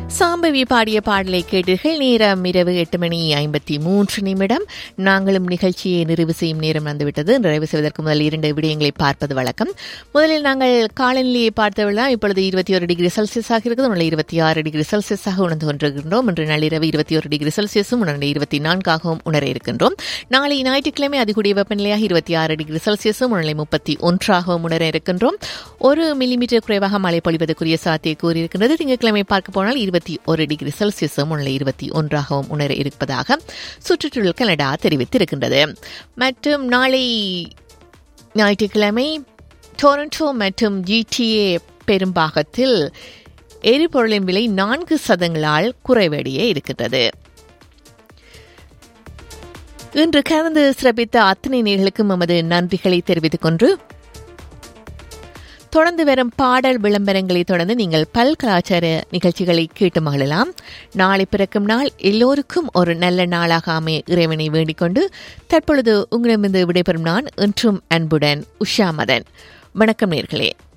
சாம்பவி பாடிய பாடலை கேட்டீர்கள் நேரம் இரவு எட்டு மணி ஐம்பத்தி மூன்று நிமிடம் நாங்களும் நிகழ்ச்சியை நிறைவு செய்யும் நேரம் வந்துவிட்டது நிறைவு செய்வதற்கு முதல் இரண்டு விடயங்களை பார்ப்பது வழக்கம் முதலில் நாங்கள் காலநிலையை பார்த்தவெல்லாம் இப்பொழுது இருபத்தி ஒரு டிகிரி செல்சியஸாக இருக்குது உள்ள இருபத்தி ஆறு டிகிரி செல்சியஸாக உணர்ந்து கொண்டிருக்கின்றோம் இன்று நள்ளிரவு இருபத்தி ஒரு டிகிரி செல்சியஸும் உணர்ந்து இருபத்தி நான்காகவும் உணர இருக்கின்றோம் நாளை ஞாயிற்றுக்கிழமை அதிகூடிய வெப்பநிலையாக இருபத்தி ஆறு டிகிரி செல்சியஸும் உணர்நிலை முப்பத்தி ஒன்றாகவும் உணர இருக்கின்றோம் ஒரு மில்லிமீட்டர் குறைவாக மழை பொழிவதற்குரிய சாத்தியை கூறியிருக்கின்றது திங்கட்கிழமை பார்க்க போனால் இருபத்தி ஒரு டிகிரி செல்சியஸும் உள்ள இருபத்தி ஒன்றாகவும் உணர இருப்பதாக சுற்றுச்சூழல் கனடா தெரிவித்திருக்கின்றது மற்றும் நாளை ஞாயிற்றுக்கிழமை டொரண்டோ மற்றும் ஜிடிஏ பெரும்பாகத்தில் எரிபொருளின் விலை நான்கு சதங்களால் குறைவடைய இருக்கின்றது இன்று கலந்து சிறப்பித்த அத்தனை நேர்களுக்கும் எமது நன்றிகளை தெரிவித்துக் கொண்டு தொடர்ந்து வரும் பாடல் விளம்பரங்களை தொடர்ந்து நீங்கள் பல் கலாச்சார நிகழ்ச்சிகளை கேட்டு மகிழலாம் நாளை பிறக்கும் நாள் எல்லோருக்கும் ஒரு நல்ல நாளாக அமைய இறைவனை வேண்டிக் கொண்டு தற்பொழுது உங்களிடமிருந்து விடைபெறும் நான் என்றும் அன்புடன் உஷா மதன் வணக்கம் நேர்களே